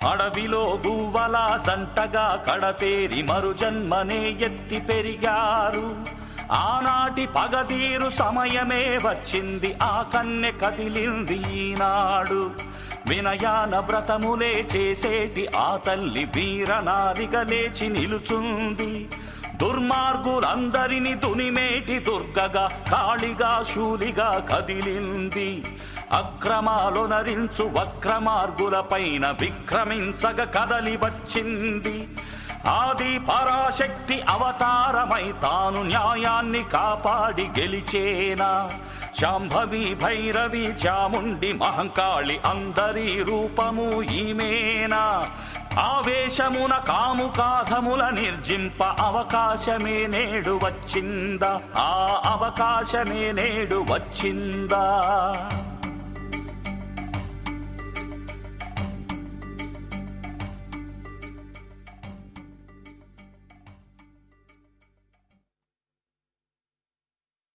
అడవిలో గువ్వల జంటగా కడతేరి మరు జన్మనే ఎత్తి పెరిగారు ఆనాటి పగదీరు సమయమే వచ్చింది ఆ కన్నె కదిలింది ఈనాడు వినయాన వ్రతములే చేసేటి ఆ తల్లి వీరనారిగా లేచి నిలుచుంది దుర్మార్గులందరిని దునిమేటి దుర్గగా కాళిగా శూలిగా కదిలింది అక్రమాలొనరించు వక్రమార్గుల పైన విక్రమించగ కదలి వచ్చింది ఆది పరాశక్తి అవతారమై తాను న్యాయాన్ని కాపాడి గెలిచేనా శాంభవి భైరవి చాముండి మహంకాళి అందరి రూపము ఈమేనా ఆవేశమున కాముకాధముల నిర్జింప అవకాశమే నేడు వచ్చిందా ఆ అవకాశమే నేడు వచ్చిందా